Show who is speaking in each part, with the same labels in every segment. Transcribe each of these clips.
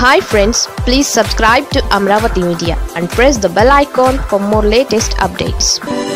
Speaker 1: hi friends please subscribe to Amaravati media and press the bell icon for more latest updates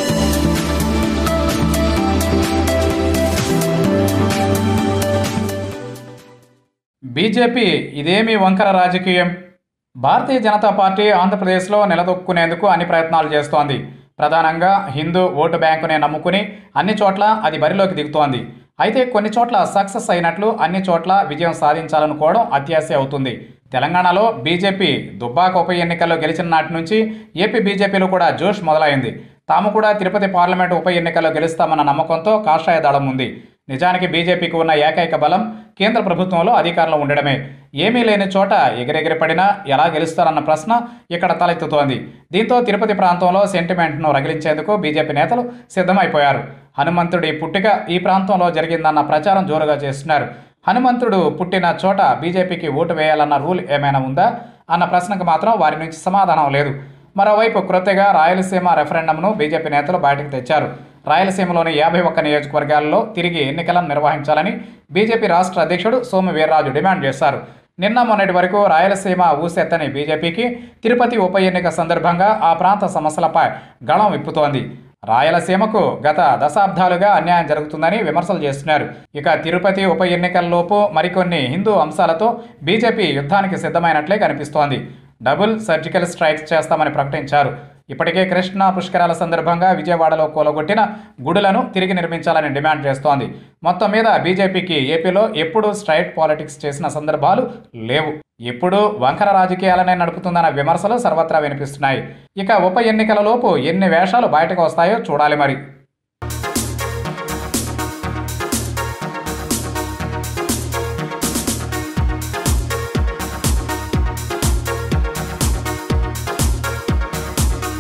Speaker 2: BJP ఇదేమి వంకర రాజకీయం భారతీయ Janata party ఆంధ్రప్రదేశ్లో నిలదొక్కునేందుకు అన్ని ప్రయత్నాలు చేస్తోంది ప్రధానంగా హిందూ ఓటు బ్యాంకునే నమ్ముకుని అన్ని చోట్ల అది బరిలోకి దిగుతోంది అయితే కొన్ని చోట్ల సక్సెస్ అయినట్లు అన్ని చోట్ల విజయం సాధించాలనుకోవడం అత్యాశ అవుతుంది తెలంగాణలో బీజేపీ దుబ్బాక ఉప ఎన్నికల్లో గెలిచిన నాటి నుంచి ఏపీ బీజేపీలో కూడా జోష్ మొదలైంది తాము కూడా తిరుపతి పార్లమెంటు ఉప ఎన్నికల్లో గెలుస్తామన్న నమ్మకంతో కాషాయ దళం ఉంది నిజానికి బీజేపీకి ఉన్న ఏకైక బలం కేంద్ర ప్రభుత్వంలో అధికారంలో ఉండడమే ఏమీ లేని చోట ఎగిరెగిరి పడినా ఎలా గెలుస్తారన్న ప్రశ్న ఇక్కడ తలెత్తుతోంది దీంతో తిరుపతి ప్రాంతంలో సెంటిమెంట్ను రగిలించేందుకు బీజేపీ నేతలు సిద్ధమైపోయారు హనుమంతుడి పుట్టిక ఈ ప్రాంతంలో జరిగిందన్న ప్రచారం జోరుగా చేస్తున్నారు హనుమంతుడు పుట్టిన చోట బీజేపీకి ఓటు వేయాలన్న రూల్ ఏమైనా ఉందా అన్న ప్రశ్నకు మాత్రం వారి నుంచి సమాధానం లేదు మరోవైపు క్రొత్తగా రాయలసీమ రెఫరెండంను బీజేపీ నేతలు బయటకు తెచ్చారు రాయలసీమలోని యాభై ఒక్క నియోజకవర్గాల్లో తిరిగి ఎన్నికలను నిర్వహించాలని బీజేపీ రాష్ట్ర అధ్యక్షుడు సోము వీర్రాజు డిమాండ్ చేశారు నిన్న మొన్నటి వరకు రాయలసీమ ఊసెత్తని బీజేపీకి తిరుపతి ఉప ఎన్నిక సందర్భంగా ఆ ప్రాంత సమస్యలపై గళం విప్పుతోంది రాయలసీమకు గత దశాబ్దాలుగా అన్యాయం జరుగుతుందని విమర్శలు చేస్తున్నారు ఇక తిరుపతి ఉప ఎన్నికల్లోపు మరికొన్ని హిందూ అంశాలతో బీజేపీ యుద్ధానికి సిద్ధమైనట్లే కనిపిస్తోంది డబుల్ సర్జికల్ స్ట్రైక్స్ చేస్తామని ప్రకటించారు ఇప్పటికే కృష్ణా పుష్కరాల సందర్భంగా విజయవాడలో కూలగొట్టిన గుడులను తిరిగి నిర్మించాలని డిమాండ్ చేస్తోంది మొత్తం మీద బీజేపీకి ఏపీలో ఎప్పుడూ స్ట్రైట్ పాలిటిక్స్ చేసిన సందర్భాలు లేవు ఎప్పుడూ వంకర రాజకీయాలనే నడుపుతుందన్న విమర్శలు సర్వత్రా వినిపిస్తున్నాయి ఇక ఉప ఎన్నికలలోపు ఎన్ని వేషాలు బయటకు వస్తాయో చూడాలి మరి